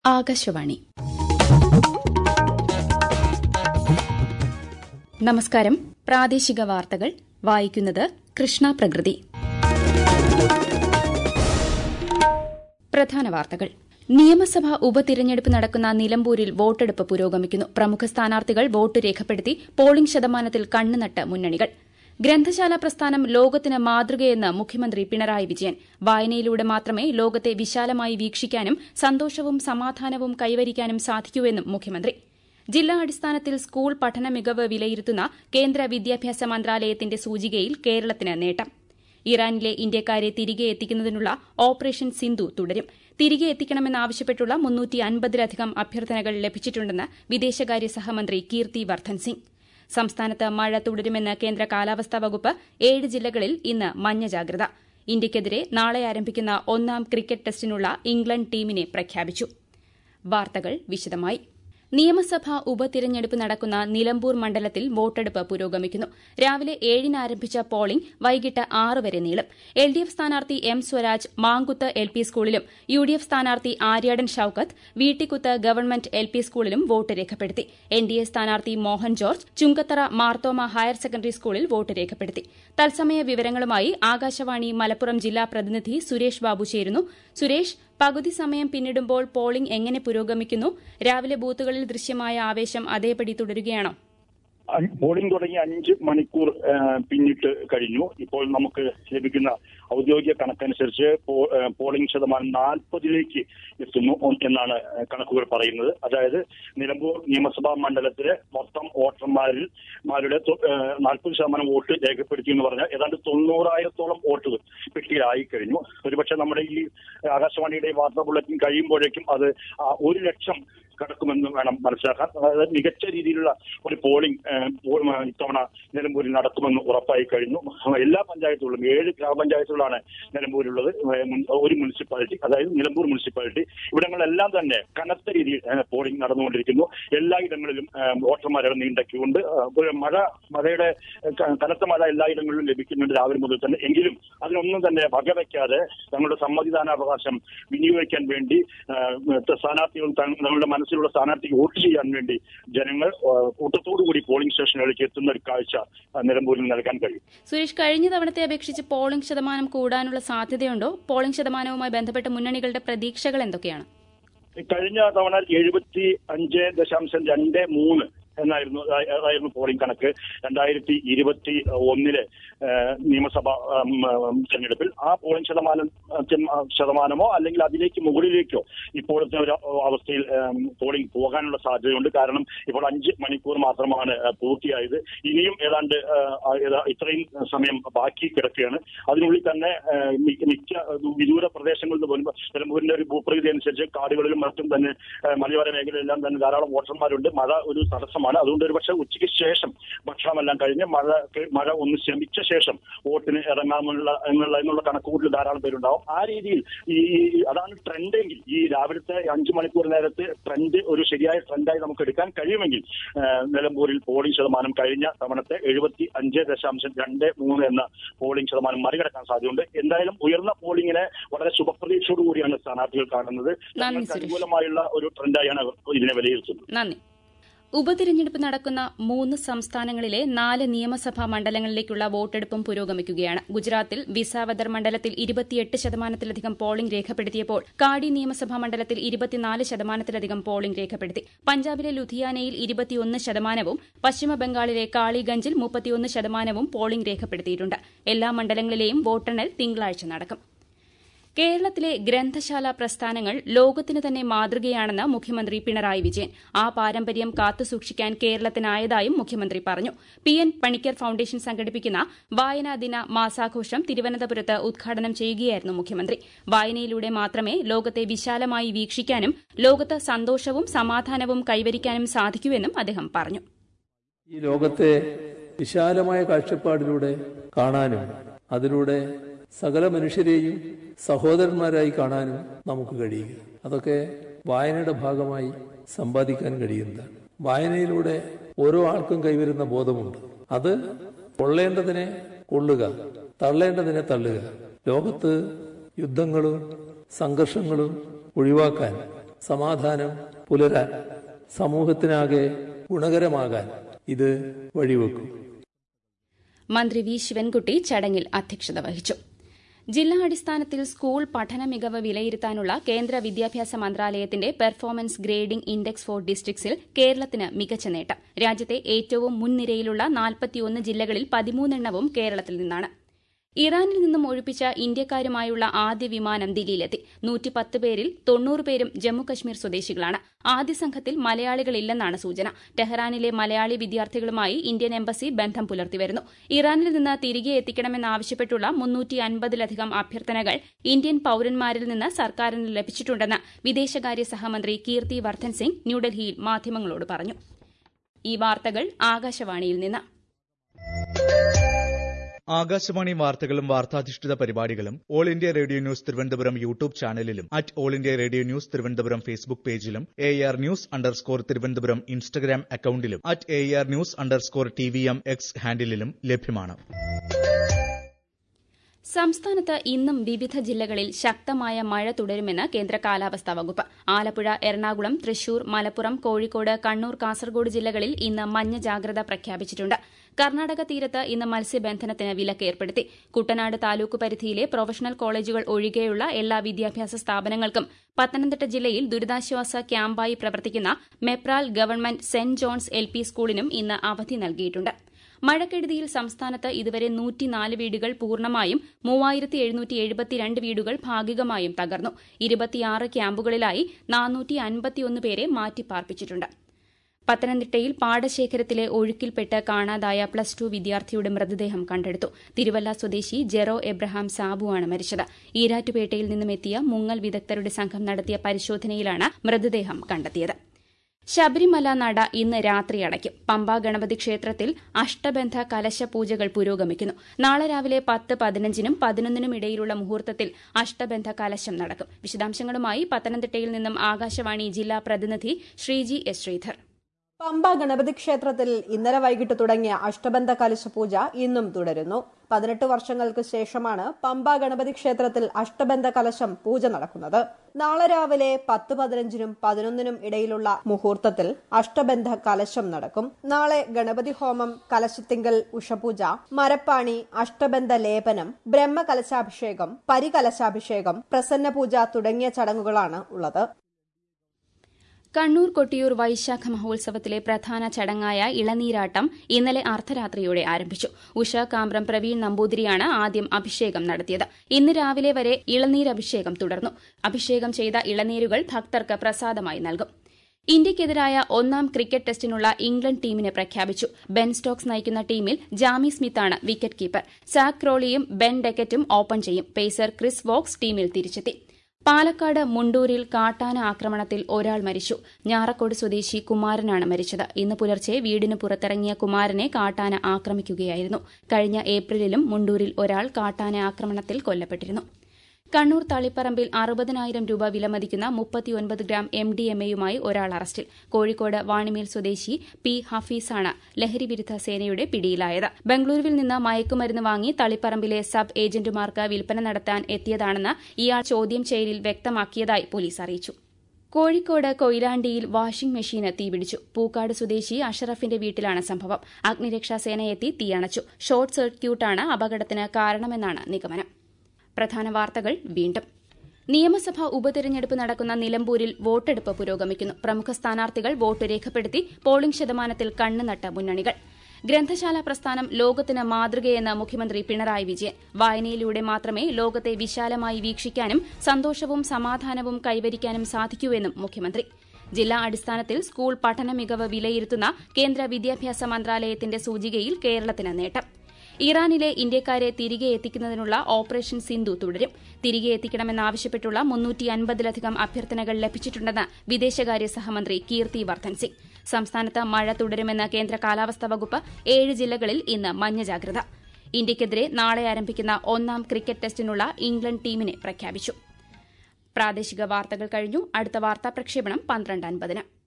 ആകാശവാണി നമസ്കാരം പ്രാദേശിക വാർത്തകൾ വായിക്കുന്നത് കൃഷ്ണ പ്രകൃതി പ്രധാന വാർത്തകൾ നിയമസഭാ ഉപതിരഞ്ഞെടുപ്പ് നടക്കുന്ന നിലമ്പൂരിൽ വോട്ടെടുപ്പ് പുരോഗമിക്കുന്നു പ്രമുഖ സ്ഥാനാർത്ഥികൾ വോട്ട് രേഖപ്പെടുത്തി പോളിംഗ് ശതമാനത്തിൽ കണ്ണുനട്ട് മുന്നണികൾ ഗ്രന്ഥശാല പ്രസ്ഥാനം ലോകത്തിന് മാതൃകയെന്ന് മുഖ്യമന്ത്രി പിണറായി വിജയൻ വായനയിലൂടെ മാത്രമേ ലോകത്തെ വിശാലമായി വീക്ഷിക്കാനും സന്തോഷവും സമാധാനവും കൈവരിക്കാനും സാധിക്കൂവെന്നും മുഖ്യമന്ത്രി ജില്ലാ അടിസ്ഥാനത്തിൽ സ്കൂൾ പഠന മികവ് വിലയിരുത്തുന്ന കേന്ദ്ര വിദ്യാഭ്യാസ മന്ത്രാലയത്തിന്റെ സൂചികയിൽ കേരളത്തിന് നേട്ടം ഇറാനിലെ ഇന്ത്യക്കാരെ തിരികെ എത്തിക്കുന്നതിനുള്ള ഓപ്പറേഷൻ സിന്ധു തുടരും തിരികെ എത്തിക്കണമെന്നാവശ്യപ്പെട്ടുള്ള മുന്നൂറ്റി അൻപതിലധികം അഭ്യർത്ഥനകൾ ലഭിച്ചിട്ടുണ്ടെന്ന് വിദേശകാര്യ സഹമന്ത്രി കീർത്തി വർദ്ധൻ സിംഗ് സംസ്ഥാനത്ത് മഴ തുടരുമെന്ന് കേന്ദ്ര കാലാവസ്ഥാ വകുപ്പ് ഏഴ് ജില്ലകളിൽ ഇന്ന് മഞ്ഞ ജാഗ്രത ഇന്ത്യയ്ക്കെതിരെ നാളെ ആരംഭിക്കുന്ന ഒന്നാം ക്രിക്കറ്റ് ടെസ്റ്റിനുള്ള ഇംഗ്ലണ്ട് ടീമിനെ പ്രഖ്യാപിച്ചു വാർത്തകൾ വിശദമായി നിയമസഭാ ഉപതിരഞ്ഞെടുപ്പ് നടക്കുന്ന നിലമ്പൂർ മണ്ഡലത്തിൽ വോട്ടെടുപ്പ് പുരോഗമിക്കുന്നു രാവിലെ ഏഴിന് ആരംഭിച്ച പോളിംഗ് വൈകിട്ട് ആറ് വരെ നീളും എൽ ഡി എഫ് സ്ഥാനാർത്ഥി M Swaraj Mankuth L P സ്കൂളിലും യു ഡി എഫ് സ്ഥാനാർത്ഥി Aryadan Shoukath Veettikuth government L P സ്കൂളിലും വോട്ട് രേഖപ്പെടുത്തി എൻ ഡി എ സ്ഥാനാർത്ഥി Mohan George Chungathara Marthoma higher secondary സ്കൂളിൽ വോട്ട് രേഖപ്പെടുത്തി തത്സമയ വിവരങ്ങളുമായി ആകാശവാണി മലപ്പുറം ജില്ലാ പ്രതിനിധി സുരേഷ് ബാബു ചേരുന്നു സുരേഷ് പകുതി സമയം പിന്നിടുമ്പോൾ പോളിംഗ് എങ്ങനെ പുരോഗമിക്കുന്നു രാവിലെ ബൂത്തുകളിൽ ദൃശ്യമായ ആവേശം അതേപടി തുടരുകയാണോ പോളിംഗ് തുടങ്ങി അഞ്ച് മണിക്കൂർ പിന്നിട്ട് കഴിഞ്ഞു ഇപ്പോൾ നമുക്ക് ലഭിക്കുന്ന ഔദ്യോഗിക കണക്കനുസരിച്ച് പോളിംഗ് ശതമാനം നാൽപ്പതിലേക്ക് എത്തുന്നു എന്നാണ് കണക്കുകൾ പറയുന്നത് അതായത് നിലമ്പൂർ നിയമസഭാ മണ്ഡലത്തിലെ മൊത്തം വോട്ടർമാരിൽ മാരുടെ നാൽപ്പത് ശതമാനം വോട്ട് രേഖപ്പെടുത്തി എന്ന് പറഞ്ഞാൽ ഏതാണ്ട് തൊണ്ണൂറായിരത്തോളം വോട്ടുകൾ പെട്ടിയിലായി കഴിഞ്ഞു ഒരുപക്ഷെ നമ്മുടെ ഈ ആകാശവാണിയുടെ വാർത്താ ബുള്ളറ്റിൻ കഴിയുമ്പോഴേക്കും അത് ഒരു ലക്ഷം കടക്കുമെന്ന് വേണം മനസ്സിലാക്കാൻ അതായത് മികച്ച രീതിയിലുള്ള ഒരു പോളിംഗ് ഇത്തവണ നിലമ്പൂരിൽ നടക്കുമെന്ന് ഉറപ്പായി കഴിഞ്ഞു എല്ലാ പഞ്ചായത്തുകളിലും ഏഴ് ഗ്രാമപഞ്ചായത്തുകളാണ് നിലമ്പൂരിലുള്ളത് ഒരു മുനിസിപ്പാലിറ്റി അതായത് നിലമ്പൂർ മുനിസിപ്പാലിറ്റി ഇവിടങ്ങളെല്ലാം തന്നെ കനത്ത രീതിയിൽ പോളിംഗ് നടന്നുകൊണ്ടിരിക്കുന്നു എല്ലായിടങ്ങളിലും വോട്ടർമാരുടെ നീണ്ട ക്യൂ ഉണ്ട് മഴ മഴയുടെ കനത്ത മഴ എല്ലായിടങ്ങളിലും ലഭിക്കുന്നുണ്ട് രാവിലെ മുതൽ തന്നെ എങ്കിലും അതിനൊന്നും തന്നെ വകവയ്ക്കാതെ തങ്ങളുടെ സമ്മതിദാനാവകാശം വിനിയോഗിക്കാൻ വേണ്ടി സ്ഥാനാർത്ഥികൾ തങ്ങളുടെ മനസ്സിലുള്ള സ്ഥാനാർത്ഥിക്ക് വോട്ട് ചെയ്യാൻ വേണ്ടി ജനങ്ങൾ കൂട്ടത്തോടുകൂടി പോളിംഗ് സ്റ്റേഷനുകളിലേക്ക് എത്തുന്ന ഒരു കാഴ്ച നിലമ്പൂരിൽ നൽകാൻ കഴിയും സുരേഷ് കഴിഞ്ഞ തവണത്തെ അപേക്ഷിച്ച് പോളിംഗ് ശതമാനം കൂടാനുള്ള സാധ്യതയുണ്ടോ പോളിംഗ് ശതമാനവുമായി ബന്ധപ്പെട്ട മുന്നണികളുടെ പ്രതീക്ഷകൾ എന്തൊക്കെയാണ് കഴിഞ്ഞ തവണ എഴുപത്തി അഞ്ച് ദശാംശം രണ്ട് മൂന്ന് എന്നായിരുന്നു അതായിരുന്നു പോളിംഗ് കണക്ക് രണ്ടായിരത്തി ഇരുപത്തി ഒന്നിലെ നിയമസഭാ തെരഞ്ഞെടുപ്പിൽ ആ പോളിംഗ് ശതമാനം ശതമാനമോ അല്ലെങ്കിൽ അതിലേക്ക് മുകളിലേക്കോ ഇപ്പോഴത്തെ ഒരു അവസ്ഥയിൽ പോളിംഗ് പോകാനുള്ള സാധ്യതയുണ്ട് കാരണം ഇപ്പോൾ അഞ്ച് മണിക്കൂർ മാത്രമാണ് പൂർത്തിയായത് ഇനിയും ഏതാണ്ട് ഇത്രയും സമയം ബാക്കി കിടക്കുകയാണ് അതിനുള്ളിൽ തന്നെ മിക്ക വിദൂര പ്രദേശങ്ങളിൽ നിന്ന് നിലമ്പൂരിന്റെ ഒരു ഭൂപ്രകൃതി അനുസരിച്ച് കാടുകളിലും മറ്റും തന്നെ മലയോര മേഖലയിലെല്ലാം തന്നെ ധാരാളം വോട്ടർമാരുണ്ട് മഴ ഒരു തടസ്സമാണ് അതുകൊണ്ട് ഒരു പക്ഷേ ഉച്ചയ്ക്ക് ശേഷം ഭക്ഷണമെല്ലാം കഴിഞ്ഞ് മഴ മഴ ഒന്ന് ശമിച്ച ശേഷം വോട്ടിന് ഇറങ്ങാമെന്നുള്ള എന്നുള്ള എന്നുള്ള കണക്കുകൂട്ടൽ ധാരാളം പേരുണ്ടാവും ആ രീതിയിൽ ഈ അതാണ് ട്രെൻഡെങ്കിൽ ഈ രാവിലത്തെ അഞ്ചു മണിക്കൂർ നേരത്തെ ട്രെൻഡ് ഒരു ശരിയായ ട്രെൻഡായി നമുക്ക് എടുക്കാൻ കഴിയുമെങ്കിൽ നിലമ്പൂരിൽ പോളിംഗ് ശതമാനം കഴിഞ്ഞ തവണത്തെ എഴുപത്തി അഞ്ച് ദശാംശം രണ്ട് മൂന്ന് എന്ന പോളിംഗ് ശതമാനം മറികടക്കാൻ സാധ്യതയുണ്ട് എന്തായാലും ഉയർന്ന പോളിംഗിനെ വളരെ ശുഭപ്രതീക്ഷയോടുകൂടിയാണ് സ്ഥാനാർത്ഥികൾ കാണുന്നത് അനുകൂലമായുള്ള ഒരു ട്രെൻഡായാണ് ഇതിനെ വിലയിരുത്തുന്നത് നന്ദി ഉപതിരഞ്ഞെടുപ്പ് നടക്കുന്ന മൂന്ന് സംസ്ഥാനങ്ങളിലെ നാല് നിയമസഭാ മണ്ഡലങ്ങളിലേക്കുള്ള വോട്ടെടുപ്പും പുരോഗമിക്കുകയാണ് ഗുജറാത്തിൽ വിസാവദർ മണ്ഡലത്തിൽ ഇരുപത്തിയെട്ട് ശതമാനത്തിലധികം പോളിംഗ് രേഖപ്പെടുത്തിയപ്പോൾ കാടി നിയമസഭാ മണ്ഡലത്തിൽ ഇരുപത്തിനാല് ശതമാനത്തിലധികം പോളിംഗ് രേഖപ്പെടുത്തി പഞ്ചാബിലെ ലുധിയാനയിൽ ഇരുപത്തിയൊന്ന് ശതമാനവും പശ്ചിമബംഗാളിലെ കാളിഗഞ്ചിൽ മുപ്പത്തിയൊന്ന് ശതമാനവും പോളിംഗ് രേഖപ്പെടുത്തിയിട്ടുണ്ട് എല്ലാ മണ്ഡലങ്ങളിലെയും വോട്ടെണ്ണൽ തിങ്കളാഴ്ച നടക്കും കേരളത്തിലെ ഗ്രന്ഥശാല പ്രസ്ഥാനങ്ങൾ ലോകത്തിന് തന്നെ മാതൃകയാണെന്ന് മുഖ്യമന്ത്രി പിണറായി വിജയൻ ആ പാരമ്പര്യം കാത്തുസൂക്ഷിക്കാൻ കേരളത്തിനായതായും മുഖ്യമന്ത്രി പറഞ്ഞു പി എൻ പണിക്കർ ഫൌണ്ടേഷൻ സംഘടിപ്പിക്കുന്ന വായനാ ദിന മാസാഘോഷം തിരുവനന്തപുരത്ത് ഉദ്ഘാടനം ചെയ്യുകയായിരുന്നു മുഖ്യമന്ത്രി വായനയിലൂടെ മാത്രമേ ലോകത്തെ വിശാലമായി വീക്ഷിക്കാനും ലോകത്ത് സന്തോഷവും സമാധാനവും കൈവരിക്കാനും സാധിക്കൂവെന്നും അദ്ദേഹം പറഞ്ഞു ഈ ലോകത്തെ വിശാലമായ കാഴ്ചപ്പാടിലൂടെ കാണാനും അതിലൂടെ സകല മനുഷ്യരെയും സഹോദരന്മാരായി കാണാനും നമുക്ക് കഴിയുക അതൊക്കെ വായനയുടെ ഭാഗമായി സമ്പാദിക്കാൻ കഴിയുന്നതാണ് വായനയിലൂടെ ഓരോ ആൾക്കും കൈവരുന്ന ബോധമുണ്ട് അത് കൊള്ളേണ്ടതിനെ കൊള്ളുക തള്ളേണ്ടതിനെ തള്ളുക ലോകത്ത് യുദ്ധങ്ങളും സംഘർഷങ്ങളും ഒഴിവാക്കാൻ സമാധാനം പുലരാൻ സമൂഹത്തിനാകെ ഗുണകരമാകാൻ ഇത് വഴിവെക്കും മന്ത്രി വി ശിവൻകുട്ടി ചടങ്ങിൽ അധ്യക്ഷത വഹിച്ചു ജില്ലാ അടിസ്ഥാനത്തിൽ സ്കൂൾ പഠന മികവ് വിലയിരുത്താനുള്ള കേന്ദ്ര വിദ്യാഭ്യാസ മന്ത്രാലയത്തിന്റെ പെർഫോമൻസ് ഗ്രേഡിംഗ് ഇൻഡെക്സ് ഫോർ ഡിസ്ട്രിക്ട്സിൽ കേരളത്തിന് മികച്ച നേട്ടം രാജ്യത്തെ ഏറ്റവും മുൻനിരയിലുള്ള നാൽപ്പത്തിയൊന്ന് ജില്ലകളിൽ പതിമൂന്നെണ്ണവും കേരളത്തിൽ നിന്നാണ് ഇറാനിൽ നിന്നും ഒഴിപ്പിച്ച ഇന്ത്യക്കാരുമായുള്ള ആദ്യ വിമാനം ദില്ലിയിലെത്തി നൂറ്റിപ്പത്ത് പേരിൽ തൊണ്ണൂറ് പേരും ജമ്മുകശ്മീർ സ്വദേശികളാണ് ആദ്യ സംഘത്തിൽ മലയാളികളില്ലെന്നാണ് സൂചന ടെഹ്റാനിലെ മലയാളി വിദ്യാർത്ഥികളുമായി ഇന്ത്യൻ എംബസി ബന്ധം പുലർത്തിവരുന്നു ഇറാനിൽ നിന്ന് തിരികെ എത്തിക്കണമെന്നാവശ്യപ്പെട്ടുള്ള മുന്നൂറ്റി അൻപതിലധികം അഭ്യർത്ഥനകൾ ഇന്ത്യൻ പൌരന്മാരിൽ നിന്ന് സർക്കാരിന് ലഭിച്ചിട്ടുണ്ടെന്ന് വിദേശകാര്യ സഹമന്ത്രി കീർത്തി വർദ്ധൻ സിംഗ് ന്യൂഡൽഹിയിൽ മാധ്യമങ്ങളോട് പറഞ്ഞു ഈ വാർത്തകൾ ആകാശവാണിയിൽ നിന്ന് ആകാശവാണി വാർത്തകളും വാർത്താധിഷ്ഠിത പരിപാടികളും All India Radio News Thiruvananthapuram YouTube ചാനലിലും at All India Radio News Thiruvananthapuram Facebook പേജിലും A R news underscore Thiruvananthapuram Instagram അക്കൌണ്ടിലും at A R news underscore T V M X ഹാൻഡിലും ലഭ്യമാണ് സംസ്ഥാനത്ത് ഇന്നും വിവിധ ജില്ലകളിൽ ശക്തമായ മഴ തുടരുമെന്ന് കേന്ദ്ര കാലാവസ്ഥാ വകുപ്പ് ആലപ്പുഴ എറണാകുളം തൃശൂർ മലപ്പുറം കോഴിക്കോട് കണ്ണൂർ കാസർഗോഡ് ജില്ലകളിൽ ഇന്ന് മഞ്ഞ ജാഗ്രത പ്രഖ്യാപിച്ചിട്ടുണ്ട് കർണാടക തീരത്ത് ഇന്ന് മത്സ്യബന്ധനത്തിന് വിലക്ക് ഏർപ്പെടുത്തി കുട്ടനാട് താലൂക്ക് പരിധിയിലെ പ്രൊഫഷണൽ കോളേജുകൾ ഒഴികെയുള്ള എല്ലാ വിദ്യാഭ്യാസ സ്ഥാപനങ്ങൾക്കും പത്തനംതിട്ട ജില്ലയിൽ ദുരിതാശ്വാസ ക്യാമ്പായി പ്രവർത്തിക്കുന്ന Mepral government Saint John's L P സ്കൂളിനും ഇന്ന് അവധി നൽകിയിട്ടുണ്ട് മഴക്കെടുതിയിൽ സംസ്ഥാനത്ത് ഇതുവരെ നൂറ്റിനാല് വീടുകൾ പൂർണ്ണമായും മൂവായിരത്തി എഴുന്നൂറ്റി എഴുപത്തിരണ്ട് വീടുകൾ ഭാഗികമായും തകർന്നു ഇരുപത്തിയാറ് ക്യാമ്പുകളിലായി നാനൂറ്റി അൻപത്തിയൊന്ന് പേരെ മാറ്റിപ്പാർപ്പിച്ചിട്ടുണ്ട് പത്തനംതിട്ടയിൽ പാടശേഖരത്തിലെ ഒഴുക്കിൽപ്പെട്ട് കാണാതായ പ്ലസ് ടു വിദ്യാർത്ഥിയുടെ മൃതദേഹം കണ്ടെടുത്തു തിരുവല്ല സ്വദേശി ജെറോ എബ്രഹാം സാബുവാണ് മരിച്ചത് ഈരാറ്റുപേട്ടയിൽ നിന്നും എത്തിയ മുങ്ങൽ വിദഗ്ധരുടെ സംഘം നടത്തിയ പരിശോധനയിലാണ് മൃതദേഹം കണ്ടെത്തിയത് ശബരിമല നട ഇന്ന് രാത്രി അടയ്ക്കും പമ്പ ഗണപതി ക്ഷേത്രത്തിൽ അഷ്ടബന്ധ കലശ പൂജകൾ പുരോഗമിക്കുന്നു നാളെ രാവിലെ പത്ത് പതിനഞ്ചിനും പതിനൊന്നിനും ഇടയിലുള്ള മുഹൂർത്തത്തിൽ അഷ്ടബന്ധ കലശം നടക്കും വിശദാംശങ്ങളുമായി പത്തനംതിട്ടയിൽ നിന്നും ആകാശവാണി ജില്ലാ പ്രതിനിധി ശ്രീജി എസ് ശ്രീധർ പമ്പ ഗണപതി ക്ഷേത്രത്തിൽ ഇന്നലെ വൈകിട്ട് തുടങ്ങിയ അഷ്ടബന്ധ കലശ പൂജ ഇന്നും തുടരുന്നു പതിനെട്ട് വർഷങ്ങൾക്ക് ശേഷമാണ് പമ്പ ഗണപതി ക്ഷേത്രത്തിൽ അഷ്ടബന്ധ കലശം പൂജ നടക്കുന്നത് നാളെ രാവിലെ പത്ത് പതിനഞ്ചിനും പതിനൊന്നിനും ഇടയിലുള്ള മുഹൂർത്തത്തിൽ അഷ്ടബന്ധ കലശം നടക്കും നാളെ ഗണപതി ഹോമം കലശത്തിങ്കൽ ഉഷപൂജ മരപ്പാണി അഷ്ടബന്ധ ലേപനം ബ്രഹ്മകലശാഭിഷേകം പരികലശാഭിഷേകം പ്രസന്ന പൂജ തുടങ്ങിയ ചടങ്ങുകളാണ് ഉള്ളത് കണ്ണൂർ കൊട്ടിയൂർ വൈശാഖ മഹോത്സവത്തിലെ പ്രധാന ചടങ്ങായ ഇളനീരാട്ടം ഇന്നലെ അർദ്ധരാത്രിയോടെ ആരംഭിച്ചു ഉഷ കാമ്പ്രം പ്രവീൺ നമ്പൂതിരിയാണ് ആദ്യം അഭിഷേകം നടത്തിയത് ഇന്ന് രാവിലെ വരെ ഇളനീരഭിഷേകം തുടർന്നു അഭിഷേകം ചെയ്ത ഇളനീരുകൾ ഭക്തർക്ക് പ്രസാദമായി നൽകും ഇന്ത്യയ്ക്കെതിരായ ഒന്നാം ക്രിക്കറ്റ് ടെസ്റ്റിനുള്ള ഇംഗ്ലണ്ട് ടീമിനെ പ്രഖ്യാപിച്ചു ബെൻ സ്റ്റോക്സ് നയിക്കുന്ന ടീമിൽ ജാമി സ്മിത്താണ് വിക്കറ്റ് കീപ്പർ സാക് ക്രോളിയും ബെൻ ഡെക്കറ്റും ഓപ്പൺ ചെയ്യും പേസർ ക്രിസ് വോക്സ് ടീമിൽ തിരിച്ചെത്തി പാലക്കാട് മുണ്ടൂരിൽ കാട്ടാന ആക്രമണത്തിൽ ഒരാൾ മരിച്ചു ഞാറക്കോട് സ്വദേശി കുമാരനാണ് മരിച്ചത് ഇന്ന് പുലർച്ചെ വീടിന് പുറത്തിറങ്ങിയ കുമാരനെ കാട്ടാന ആക്രമിക്കുകയായിരുന്നു കഴിഞ്ഞ ഏപ്രിലിലും മുണ്ടൂരിൽ ഒരാൾ കാട്ടാന ആക്രമണത്തിൽ കൊല്ലപ്പെട്ടിരുന്നു കണ്ണൂർ തളിപ്പറമ്പിൽ അറുപതിനായിരം രൂപ വിലമതിക്കുന്ന മുപ്പത്തിയൊൻപത് ഗ്രാം എം ഡി എം എയുമായി ഒരാൾ അറസ്റ്റിൽ കോഴിക്കോട് വാണിമേൽ സ്വദേശി പി ഹഫീസാണ് ലഹരിവിരുദ്ധ സേനയുടെ പിടിയിലായത് ബംഗളൂരുവിൽ നിന്ന് മയക്കുമരുന്ന് വാങ്ങി തളിപ്പറമ്പിലെ സബ് ഏജന്റുമാർക്ക് വിൽപ്പന നടത്താൻ എത്തിയതാണെന്ന് ഇയാൾ ചോദ്യം ചെയ്യലിൽ വ്യക്തമാക്കിയതായി പോലീസ് അറിയിച്ചു കോഴിക്കോട് കൊയിലാണ്ടിയിൽ വാഷിംഗ് മെഷീന് തീപിടിച്ചു പൂക്കാട് സ്വദേശി അഷറഫിന്റെ വീട്ടിലാണ് സംഭവം അഗ്നിരക്ഷാസേന എത്തി തീയണച്ചു ഷോർട്ട് സർക്യൂട്ടാണ് അപകടത്തിന് കാരണമെന്നാണ് നിഗമനം പ്രധാന വാർത്തകൾ വീണ്ടും നിയമസഭാ ഉപതെരഞ്ഞെടുപ്പ് നടക്കുന്ന നിലമ്പൂരിൽ വോട്ടെടുപ്പ് പുരോഗമിക്കുന്നു പ്രമുഖ സ്ഥാനാർത്ഥികൾ വോട്ട് രേഖപ്പെടുത്തി പോളിംഗ് ശതമാനത്തിൽ കണ്ണുനട്ട മുന്നണികൾ ഗ്രന്ഥശാല പ്രസ്ഥാനം ലോകത്തിന് മാതൃകയെന്ന് മുഖ്യമന്ത്രി പിണറായി വിജയൻ വായനയിലൂടെ മാത്രമേ ലോകത്തെ വിശാലമായി വീക്ഷിക്കാനും സന്തോഷവും സമാധാനവും കൈവരിക്കാനും സാധിക്കൂവെന്നും മുഖ്യമന്ത്രി ജില്ലാ അടിസ്ഥാനത്തിൽ സ്കൂൾ പഠന മികവ് വിലയിരുത്തുന്ന കേന്ദ്ര വിദ്യാഭ്യാസ മന്ത്രാലയത്തിന്റെ സൂചികയിൽ കേരളത്തിന് നേട്ടം ഇറാനിലെ ഇന്ത്യക്കാരെ തിരികെ എത്തിക്കുന്നതിനുള്ള ഓപ്പറേഷൻ സിന്ധു തുടരും തിരികെ എത്തിക്കണമെന്നാവശ്യപ്പെട്ടുള്ള മുന്നൂറ്റി അൻപതിലധികം അഭ്യർത്ഥനകൾ ലഭിച്ചിട്ടുണ്ടെന്ന് വിദേശകാര്യ സഹമന്ത്രി കീർത്തി വർദ്ധൻ സിംഗ് സംസ്ഥാനത്ത് മഴ തുടരുമെന്ന് കേന്ദ്ര കാലാവസ്ഥാ വകുപ്പ് ഏഴ് ജില്ലകളിൽ ഇന്ന് മഞ്ഞ ജാഗ്രത ഇന്ത്യയ്ക്കെതിരെ നാളെ ആരംഭിക്കുന്ന ഒന്നാം ക്രിക്കറ്റ് ടെസ്റ്റിനുള്ള ഇംഗ്ലണ്ട് ടീമിനെ പ്രഖ്യാപിച്ചു പ്രാദേശിക വാർത്തകൾ കഴിഞ്ഞു അടുത്ത വാർത്താ പ്രക്ഷേപണം പന്ത്രണ്ട് അൻപതിന്